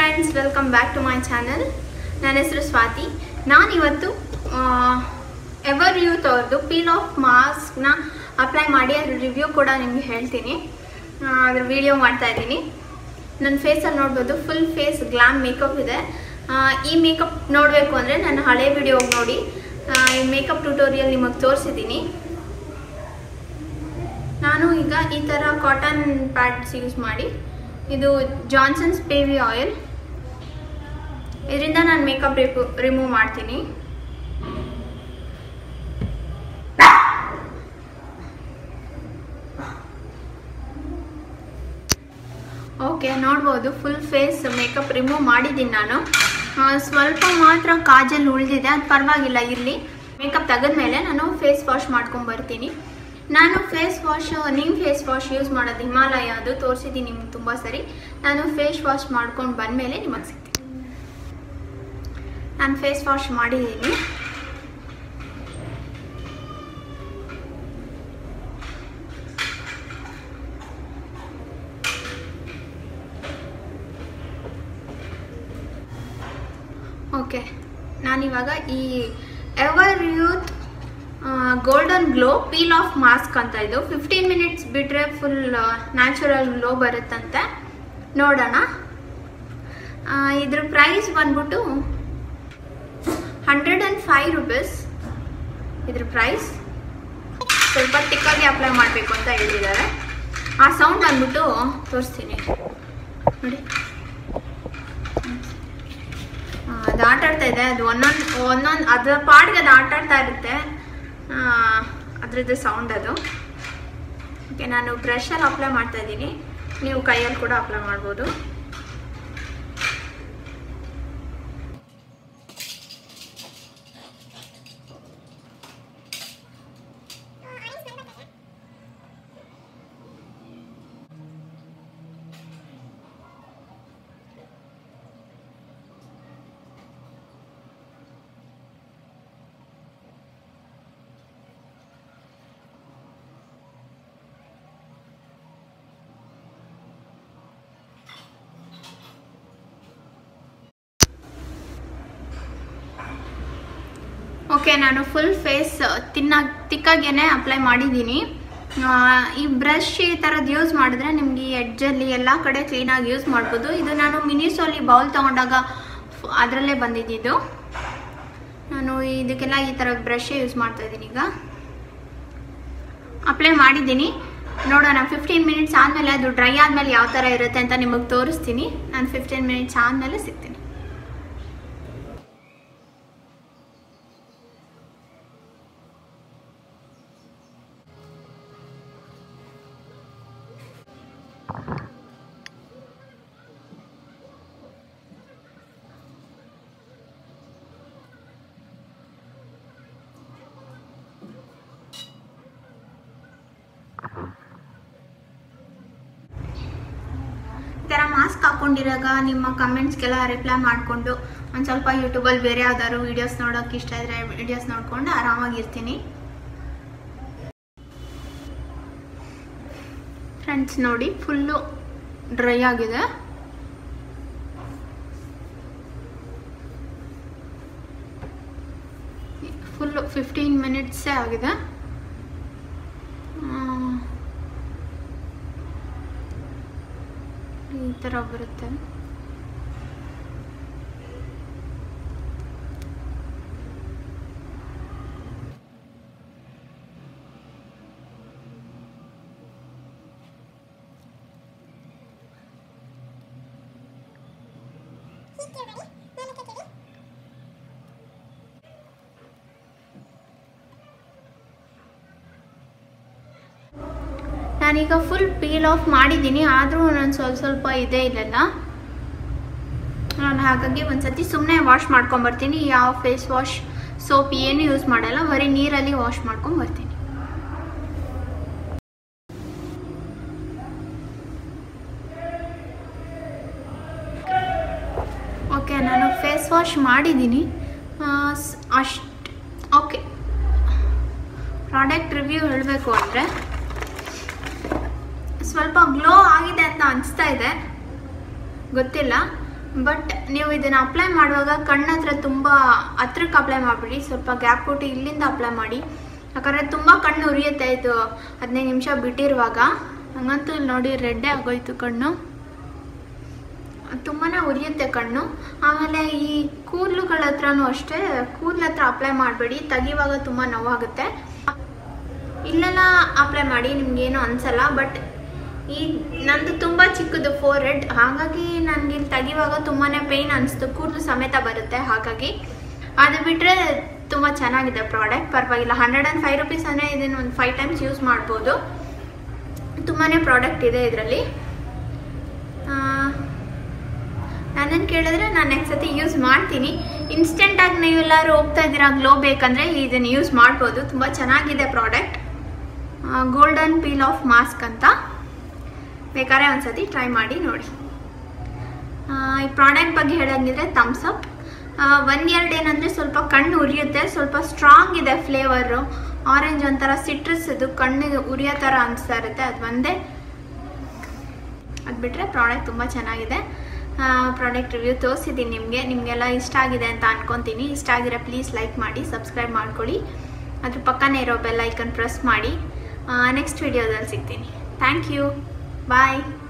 friends welcome back to my channel ನನ್ನ ಹೆಸರು ಸ್ವಾತಿ ನಾನಿವತ್ತು ಎವರ್ ಯೂತ್ ಅವ್ರದ್ದು ಪೀಲ್ ಆಫ್ ಮಾಸ್ಕ್ನ ಅಪ್ಲೈ ಮಾಡಿ ಅದ್ರ ರಿವ್ಯೂ ಕೂಡ ನಿಮಗೆ ಹೇಳ್ತೀನಿ ಆ, ಅದ್ರ ವಿಡಿಯೋ ಮಾಡ್ತಾ ಇದ್ದೀನಿ ನನ್ನ ಫೇಸಲ್ಲಿ ನೋಡ್ಬೋದು ಫುಲ್ ಫೇಸ್ ಗ್ಲಾಮ್ ಮೇಕಪ್ ಇದೆ ಆ, ಈ ಮೇಕಪ್ ನೋಡಬೇಕು ಅಂದರೆ ನನ್ನ ಹಳೆ ವಿಡಿಯೋ ನೋಡಿ ಆ, ಈ ಮೇಕಪ್ ಟ್ಯೂಟೋರಿಯಲ್ ನಿಮಗೆ ತೋರಿಸಿದ್ದೀನಿ ನಾನು ಈಗ ಈ ಥರ ಕಾಟನ್ ಪ್ಯಾಡ್ಸ್ ಯೂಸ್ ಮಾಡಿ ಇದು ಜಾನ್ಸನ್ಸ್ ಬೇಬಿ ಆಯಿಲ್ ಇದರಿಂದ ನಾನು ಮೇಕಪ್ ರಿಮೂವ್ ಮಾಡ್ತೀನಿ ಓಕೆ ನೋಡ್ಬೋದು ಫುಲ್ ಫೇಸ್ ಮೇಕಪ್ ರಿಮೂವ್ ಮಾಡಿದ್ದೀನಿ ನಾನು ಆ, ಸ್ವಲ್ಪ ಮಾತ್ರ ಕಾಜಲ್ ಉಳಿದಿದೆ ಅದು ಪರವಾಗಿಲ್ಲ ಇರಲಿ ಮೇಕಪ್ ತೆಗೆದ್ಮೇಲೆ ನಾನು ಫೇಸ್ ವಾಶ್ ಮಾಡ್ಕೊಂಡು ಬರ್ತೀನಿ ನಾನು ಫೇಸ್ ವಾಶ್ ನಿಮ್ಮ ಫೇಸ್ ವಾಶ್ ಯೂಸ್ ಮಾಡೋದು ಹಿಮಾಲಯ ಅದು ತೋರಿಸಿದ್ದೀನಿ ನಿಮ್ಗೆ ತುಂಬ ಸರಿ ನಾನು ಫೇಸ್ ವಾಶ್ ಮಾಡ್ಕೊಂಡು ಬಂದಮೇಲೆ ನಿಮಗೆ ಸಿಗ್ತೀನಿ ನಾನು ಫೇಸ್ ವಾಶ್ ಮಾಡಿದ್ದೀನಿ ಓಕೆ ನಾನಿವಾಗ ಈ Everyuth golden glow peel off mask ಅಂತ ಇದು ಫಿಫ್ಟೀನ್ ಮಿನಿಟ್ಸ್ ಬಿಟ್ಟರೆ ಫುಲ್ ನ್ಯಾಚುರಲ್ ಗ್ಲೋ ಬರುತ್ತಂತೆ ನೋಡೋಣ ಆ, ಇದ್ರ ಪ್ರೈಸ್ ಬಂದ್ಬಿಟ್ಟು ಹಂಡ್ರೆಡ್ ಆ್ಯಂಡ್ ಫೈವ್ ರುಪೀಸ್ ಇದ್ರ ಪ್ರೈಸ್ ಸ್ವಲ್ಪ ತಿಕ್ಕಾಗಿ ಅಪ್ಲೈ ಮಾಡಬೇಕು ಅಂತ ಹೇಳಿದ್ದಾರೆ ಆ ಸೌಂಡ್ ಬಂದ್ಬಿಟ್ಟು ತೋರಿಸ್ತೀನಿ ನೋಡಿ ಆ, ಅದು ಆಟ ಆಡ್ತಾ ಇದೆ ಅದು ಒಂದೊಂದು ಒಂದೊಂದು ಅದರ ಪಾಡ್ಗೆ ಅದು ಆಟ ಆಡ್ತಾ ಇರುತ್ತೆ ಆ, ಅದ್ರದ್ದು ಸೌಂಡ್ ಅದು ಓಕೆ ನಾನು ಬ್ರಷಲ್ಲಿ ಅಪ್ಲೈ ಮಾಡ್ತಾ ಇದ್ದೀನಿ ನೀವು ಕೈಯಲ್ಲಿ ಕೂಡ ಅಪ್ಲೈ ಮಾಡ್ಬೋದು ಓಕೆ ನಾನು ಫುಲ್ ಫೇಸ್ ತಿನ್ನ ತಿಕ್ಕಾಗೇನೆ ಅಪ್ಲೈ ಮಾಡಿದ್ದೀನಿ ಆ, ಈ ಬ್ರಷ್ ಈ ಥರದ್ದು ಯೂಸ್ ಮಾಡಿದ್ರೆ ನಿಮಗೆ ಈ ಎಡ್ಜಲ್ಲಿ ಎಲ್ಲ ಕಡೆ ಕ್ಲೀನಾಗಿ ಯೂಸ್ ಮಾಡ್ಬೋದು ಇದು ನಾನು ಮಿನಿಸೋಲಿ ಬೌಲ್ ತೊಗೊಂಡಾಗ ಅದರಲ್ಲೇ ಬಂದಿದ್ದು ನಾನು ಇದಕ್ಕೆಲ್ಲ ಈ ಥರದ ಬ್ರಷೇ ಯೂಸ್ ಮಾಡ್ತಾ ಇದ್ದೀನಿ ಈಗ ಅಪ್ಲೈ ಮಾಡಿದ್ದೀನಿ ನೋಡೋಣ ಫಿಫ್ಟೀನ್ ಮಿನಿಟ್ಸ್ ಆದಮೇಲೆ ಅದು ಡ್ರೈ ಆದಮೇಲೆ ಯಾವ ಥರ ಇರುತ್ತೆ ಅಂತ ನಿಮಗೆ ತೋರಿಸ್ತೀನಿ ನಾನು ಫಿಫ್ಟೀನ್ ಮಿನಿಟ್ಸ್ ಆದಮೇಲೆ ಸಿಗ್ತೀನಿ ಈ ಥರ ಮಾಸ್ಕ್ ಹಾಕೊಂಡಿರಾಗ ನಿಮ್ಮ ಕಮೆಂಟ್ಸ್ಗೆಲ್ಲ ರಿಪ್ಲೈ ಮಾಡಿಕೊಂಡು ಒಂದು ಸ್ವಲ್ಪ ಯೂಟ್ಯೂಬಲ್ಲಿ ಬೇರೆ ಯಾವ್ದಾದ್ರು ವೀಡಿಯೋಸ್ ನೋಡೋಕೆ ಇಷ್ಟ ಇದ್ರೆ ವೀಡಿಯೋಸ್ ನೋಡ್ಕೊಂಡು ಆರಾಮಾಗಿರ್ತೀನಿ ಫ್ರೆಂಡ್ಸ್ ನೋಡಿ ಫುಲ್ಲು ಡ್ರೈ ಆಗಿದೆ ಫುಲ್ಲು ಫಿಫ್ಟೀನ್ ಮಿನಿಟ್ಸೇ ಆಗಿದೆ ಆ, ಈ ಥರ ಬರುತ್ತೆ ನಾನೀಗ ಫುಲ್ ಪೀಲ್ ಆಫ್ ಮಾಡಿದ್ದೀನಿ ಆದರೂ ನಾನು ಸ್ವಲ್ಪ ಸ್ವಲ್ಪ ಇದೆ ಇಲ್ಲೆಲ್ಲ ನಾನು ಹಾಗಾಗಿ ಒಂದ್ಸತಿ ಸುಮ್ಮನೆ ವಾಶ್ ಮಾಡ್ಕೊಂಬರ್ತೀನಿ ಯಾವ ಫೇಸ್ ವಾಶ್ ಸೋಪ್ ಏನು ಯೂಸ್ ಮಾಡಲ್ಲ ಬರೀ ನೀರಲ್ಲಿ ವಾಶ್ ಮಾಡ್ಕೊಂಬರ್ತೀನಿ ಓಕೆ ನಾನು ಫೇಸ್ ವಾಶ್ ಮಾಡಿದ್ದೀನಿ ಅಷ್ಟು ಓಕೆ ಪ್ರಾಡಕ್ಟ್ ರಿವ್ಯೂ ಹೇಳಬೇಕು ಅಂದರೆ ಸ್ವಲ್ಪ ಗ್ಲೋ ಆಗಿದೆ ಅಂತ ಅನಿಸ್ತಾ ಇದೆ ಗೊತ್ತಿಲ್ಲ ಬಟ್ ನೀವು ಇದನ್ನು ಅಪ್ಲೈ ಮಾಡುವಾಗ ಕಣ್ಣ ಹತ್ರ ತುಂಬ ಹತ್ರಕ್ಕೆ ಅಪ್ಲೈ ಮಾಡಿಬಿಡಿ ಸ್ವಲ್ಪ ಗ್ಯಾಪ್ ಕೊಟ್ಟು ಇಲ್ಲಿಂದ ಅಪ್ಲೈ ಮಾಡಿ ಯಾಕಂದರೆ ತುಂಬ ಕಣ್ಣು ಉರಿಯುತ್ತೆ ಇದು ಹದಿನೈದು ನಿಮಿಷ ಬಿಟ್ಟಿರುವಾಗ ಹಂಗಂತೂ ಇಲ್ಲಿ ನೋಡಿ ರೆಡ್ಡೇ ಆಗೋಯ್ತು ಕಣ್ಣು ತುಂಬಾ ಉರಿಯುತ್ತೆ ಕಣ್ಣು ಆಮೇಲೆ ಈ ಕೂದಲುಗಳ ಹತ್ರನೂ ಅಷ್ಟೇ ಕೂದಲ ಹತ್ರ ಅಪ್ಲೈ ಮಾಡಬೇಡಿ ತೆಗಿವಾಗ ತುಂಬ ನೋವಾಗುತ್ತೆ ಇಲ್ಲೆಲ್ಲ ಅಪ್ಲೈ ಮಾಡಿ ನಿಮ್ಗೇನು ಅನ್ಸಲ್ಲ ಬಟ್ ಈ ನಂದು ತುಂಬ ಚಿಕ್ಕದು ಫೋರ್ ಹೆಡ್ ಹಾಗಾಗಿ ನನಗೆ ಇಲ್ಲಿ ತೆಗಿವಾಗ ತುಂಬಾ ಪೇಯ್ನ್ ಅನಿಸ್ತು ಕೂದಲು ಸಮೇತ ಬರುತ್ತೆ ಹಾಗಾಗಿ ಅದು ಬಿಟ್ಟರೆ ತುಂಬ ಚೆನ್ನಾಗಿದೆ ಪ್ರಾಡಕ್ಟ್ ಪರವಾಗಿಲ್ಲ ಹಂಡ್ರೆಡ್ ಆ್ಯಂಡ್ ಫೈವ್ ರುಪೀಸ್ ಅಂದರೆ ಇದನ್ನು ಒಂದು ಫೈವ್ ಟೈಮ್ಸ್ ಯೂಸ್ ಮಾಡ್ಬೋದು ತುಂಬಾ ಪ್ರಾಡಕ್ಟ್ ಇದೆ ಇದರಲ್ಲಿ ನನ್ನನ್ನು ಕೇಳಿದ್ರೆ ನಾನು ನೆಕ್ಸ್ಟ್ ಸತಿ ಯೂಸ್ ಮಾಡ್ತೀನಿ ಇನ್ಸ್ಟೆಂಟಾಗಿ ನೀವೆಲ್ಲರೂ ಹೋಗ್ತಾ ಇದ್ದೀರಾ ಗ್ಲೋ ಬೇಕಂದರೆ ಇದನ್ನು ಯೂಸ್ ಮಾಡ್ಬೋದು ತುಂಬ ಚೆನ್ನಾಗಿದೆ product golden peel off mask ಅಂತ ಬೇಕಾದ್ರೆ ಒಂದ್ಸತಿ ಟ್ರೈ ಮಾಡಿ ನೋಡಿ ಆ, ಈ ಪ್ರಾಡಕ್ಟ್ ಬಗ್ಗೆ ಹೇಳಂಗಿದ್ರೆ ಥಮ್ಸ್ ಅಪ್ ಒಂದು ಎರಡು ಏನಂದರೆ ಸ್ವಲ್ಪ ಕಣ್ಣು ಉರಿಯುತ್ತೆ ಸ್ವಲ್ಪ ಸ್ಟ್ರಾಂಗ್ ಇದೆ ಫ್ಲೇವರು ಆರೆಂಜ್ ಒಂಥರ ಸಿಟ್ರಸ್ ಇದು ಕಣ್ಣಿಗೆ ಉರಿಯೋ ಥರ ಅನಿಸ್ತಾ ಇರುತ್ತೆ ಅದು ಒಂದೇ ಅದು ಬಿಟ್ಟರೆ ಪ್ರಾಡಕ್ಟ್ ತುಂಬ ಚೆನ್ನಾಗಿದೆ ಪ್ರಾಡಕ್ಟ್ ರಿವ್ಯೂ ತೋರಿಸಿದ್ದೀನಿ ನಿಮಗೆ ನಿಮಗೆಲ್ಲ ಇಷ್ಟ ಆಗಿದೆ ಅಂತ ಅನ್ಕೊತೀನಿ ಇಷ್ಟ ಆಗಿರೋ ಪ್ಲೀಸ್ ಲೈಕ್ ಮಾಡಿ ಸಬ್ಸ್ಕ್ರೈಬ್ ಮಾಡ್ಕೊಳ್ಳಿ ಅದ್ರ ಪಕ್ಕನೇ ಇರೋ ಬೆಲ್ ಐಕನ್ ಪ್ರೆಸ್ ಮಾಡಿ ನೆಕ್ಸ್ಟ್ ವಿಡಿಯೋದಲ್ಲಿ ಸಿಗ್ತೀನಿ ಥ್ಯಾಂಕ್ ಯು ಬಾಯ್